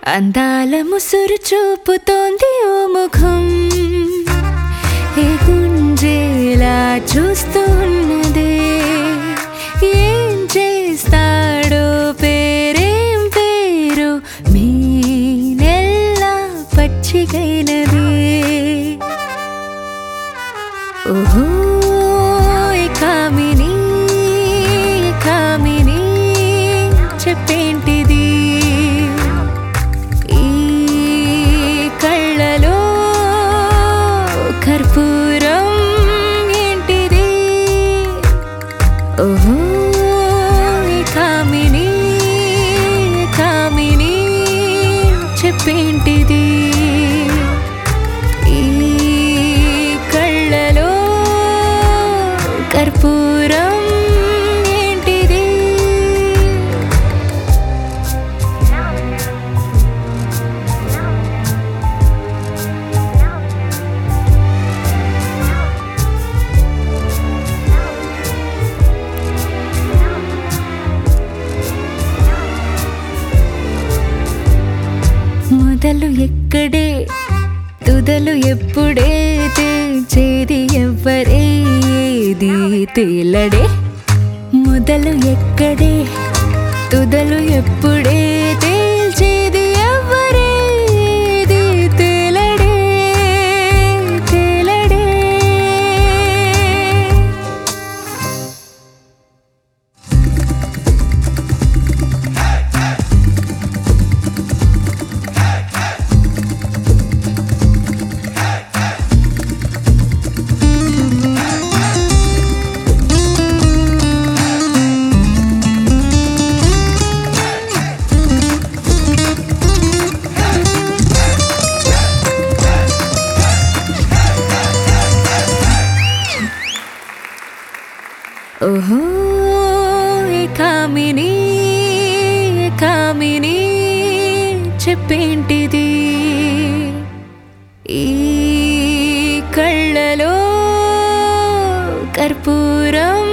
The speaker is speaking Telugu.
అందాల ముసురు చూపుతోంది ఓ ముఖం ఏ గుంజేలా చూస్తున్నదే ఏం చేస్తాడో పేరేం పేరు మీ నెల్ల పచ్చిగైనది ఓహో ఈ కామిని ఈ కామిని చెప్పేంటిది ఈ కళ్ళలో కర్పూరం ఏంటిది ఓహో ఈ కామిని ఈ కామిని చెప్పేంటిది ఈ కళ్ళలో కర్పూరం ఏంటిది మొదలు ఎక్కడే తుదలు ఎప్పుడే తేల్చేది ఎవ్వరే ఏది తేలడే మొదలు ఎక్కడే తుదలు ఎప్పుడే తేల్చేది ఎవ్వరే ఏది తేలడే తేలడే ఓహో ఏ కామిని ఏ కామిని చెప్పేంటిది ఈ కళ్ళలో కర్పూరం